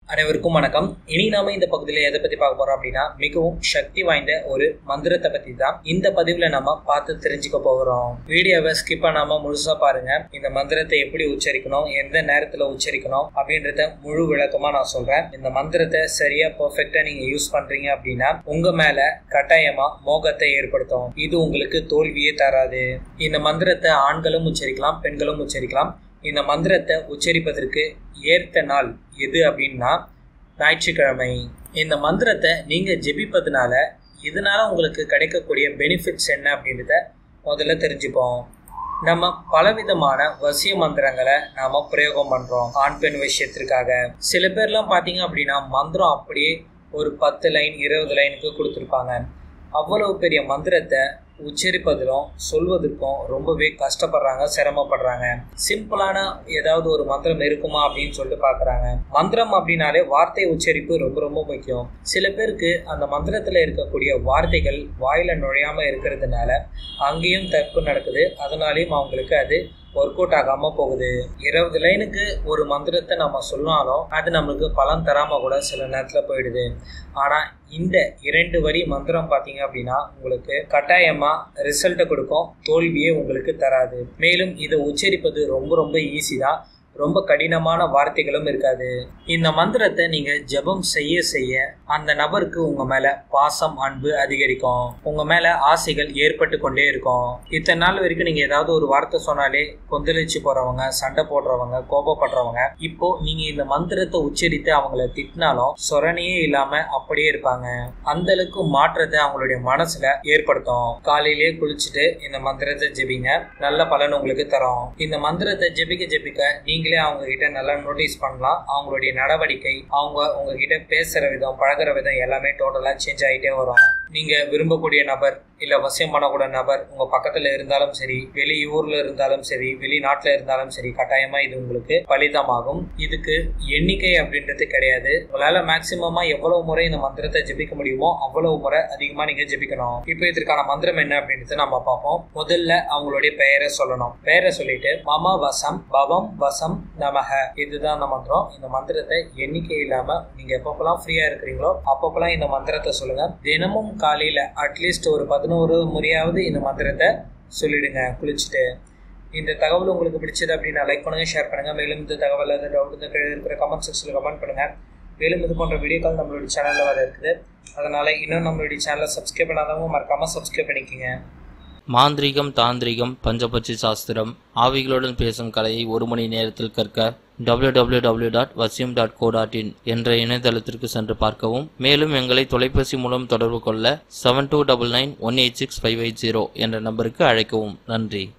அனைவருக்கும் வணக்கம் இனி நாம இந்த பகுதியில் எதை பத்தி பார்க்க போறோம் அப்படின்னா மிகவும் சக்தி வாய்ந்த ஒரு மந்திரத்தை பத்தி தான் இந்த பதிவுல நம்ம பார்த்து தெரிஞ்சுக்க போகிறோம் வீடியோவை ஸ்கிப் பண்ணாம முழுசா பாருங்க இந்த மந்திரத்தை எப்படி உச்சரிக்கணும் எந்த நேரத்துல உச்சரிக்கணும் அப்படின்றத முழு விளக்கமா நான் சொல்றேன் இந்த மந்திரத்தை சரியா பெர்ஃபெக்டா நீங்க யூஸ் பண்றீங்க அப்படின்னா உங்க மேல கட்டாயமா மோகத்தை ஏற்படுத்தும் இது உங்களுக்கு தோல்வியே தராது இந்த மந்திரத்தை ஆண்களும் உச்சரிக்கலாம் பெண்களும் உச்சரிக்கலாம் இந்த மந்திரத்தை உச்சரிப்பதற்கு ஏற்ற நாள் எது அப்படின்னா ஞாயிற்றுக்கிழமை இந்த மந்திரத்தை நீங்கள் ஜெபிப்பதுனால இதனால உங்களுக்கு கிடைக்கக்கூடிய பெனிஃபிட்ஸ் என்ன அப்படின்றத முதல்ல தெரிஞ்சுப்போம் நம்ம பலவிதமான வசிய மந்திரங்களை நாம பிரயோகம் பண்றோம் ஆண் பெண் விஷயத்திற்காக சில பேர்லாம் பார்த்தீங்க அப்படின்னா மந்திரம் அப்படியே ஒரு பத்து லைன் இருபது லைனுக்கு கொடுத்துருப்பாங்க அவ்வளவு பெரிய மந்திரத்தை உச்சரிப்பதிலும் சொல்வதற்கும் ரொம்பவே கஷ்டப்படுறாங்க சிரமப்படுறாங்க சிம்பிளான ஏதாவது ஒரு மந்திரம் இருக்குமா அப்படின்னு சொல்லிட்டு பாக்குறாங்க மந்திரம் அப்படின்னாலே வார்த்தை உச்சரிப்பு ரொம்ப ரொம்ப முக்கியம் சில பேருக்கு அந்த மந்திரத்துல இருக்கக்கூடிய வார்த்தைகள் வாயில நுழையாம இருக்கிறதுனால அங்கேயும் தப்பு நடக்குது அதனாலையும் அவங்களுக்கு அது ஒர்க் அவுட் ஆகாம போகுது இருபது லைனுக்கு ஒரு மந்திரத்தை நம்ம சொன்னாலும் அது நம்மளுக்கு பலன் தராம கூட சில நேரத்துல போயிடுது ஆனா இந்த இரண்டு வரி மந்திரம் பாத்தீங்க அப்படின்னா உங்களுக்கு கட்டாயமா ரிசல்ட்டை கொடுக்கும் தோல்வியே உங்களுக்கு தராது மேலும் இதை உச்சரிப்பது ரொம்ப ரொம்ப ஈஸி தான் ரொம்ப கடினமான வார்த்தைகளும் இருக்காது இந்த மந்திரத்தை நீங்க ஜபம் செய்ய செய்ய அந்த நபருக்கு உங்க மேல பாசம் அன்பு அதிகரிக்கும் உங்க மேல ஆசைகள் ஏற்பட்டு கொண்டே இருக்கும் இத்தனை நாள் வரைக்கும் நீங்க ஏதாவது ஒரு வார்த்தை சொன்னாலே கொந்தளிச்சு போறவங்க சண்டை போடுறவங்க கோபப்படுறவங்க இப்போ நீங்க இந்த மந்திரத்தை உச்சரித்து அவங்கள திட்டினாலும் சொரணையே இல்லாம அப்படியே இருப்பாங்க அந்த அளவுக்கு மாற்றத்தை அவங்களுடைய மனசுல ஏற்படுத்தும் காலையிலேயே குளிச்சுட்டு இந்த மந்திரத்தை ஜெபிங்க நல்ல பலன் உங்களுக்கு தரும் இந்த மந்திரத்தை ஜெபிக்க ஜெபிக்க நீங்க நீங்களே அவங்க கிட்ட நல்லா நோட்டீஸ் பண்ணலாம் அவங்களுடைய நடவடிக்கை அவங்க உங்ககிட்ட பேசுற விதம் பழகுற விதம் எல்லாமே டோட்டலா சேஞ்ச் ஆகிட்டே வரும் நீங்க விரும்பக்கூடிய நபர் இல்ல வசியம் பண்ணக்கூடிய நபர் உங்க பக்கத்துல இருந்தாலும் சரி வெளியூர்ல இருந்தாலும் சரி வெளிநாட்டுல இருந்தாலும் சரி கட்டாயமா இது உங்களுக்கு பலிதமாகும் இதுக்கு எண்ணிக்கை அப்படின்றது கிடையாது உங்களால மேக்சிமமா எவ்வளவு முறை இந்த மந்திரத்தை ஜெபிக்க முடியுமோ அவ்வளவு முறை அதிகமா நீங்க ஜெபிக்கணும் இப்போ இதற்கான மந்திரம் என்ன அப்படின்றத நம்ம பார்ப்போம் முதல்ல அவங்களுடைய பெயரை சொல்லணும் பெயரை சொல்லிட்டு மம வசம் பவம் வசம் நமக இதுதான் அந்த மந்திரம் இந்த மந்திரத்தை எண்ணிக்கை இல்லாம நீங்க எப்பப்பெல்லாம் ஃப்ரீயா இருக்கிறீங்களோ அப்பப்பெல்லாம் இந்த மந்திரத்தை சொல்லுங்க தினமும் காலையில அட்லீஸ்ட் ஒரு பதினோரு முறையாவது இந்த மந்திரத்தை சொல்லிடுங்க குளிச்சுட்டு இந்த தகவல் உங்களுக்கு பிடிச்சது அப்படின்னா லைக் பண்ணுங்க ஷேர் பண்ணுங்க மேலும் இந்த தகவல் ஏதாவது டவுட் இந்த கீழே இருக்கிற கமெண்ட் செக்ஷனில் கமெண்ட் பண்ணுங்க மேலும் இது போன்ற வீடியோக்கள் நம்மளுடைய சேனலில் வர இருக்குது அதனால இன்னும் நம்மளுடைய சேனலை சப்ஸ்கிரைப் பண்ணாதவங்க மறக்காம சப்ஸ்கிரைப் பண்ணிக்கோங்க மாந்திரீகம் தாந்திரிகம் பஞ்சபட்சி சாஸ்திரம் ஆவிகளுடன் பேசும் கலையை ஒரு மணி நேரத்தில் கற்க www.vasyam.co.in டாட் வசியம் டாட் கோ டாட் இன் என்ற இணையதளத்திற்கு சென்று பார்க்கவும் மேலும் எங்களை தொலைபேசி மூலம் தொடர்பு கொள்ள seven two double nine one eight six five eight zero என்ற நம்பருக்கு அழைக்கவும் நன்றி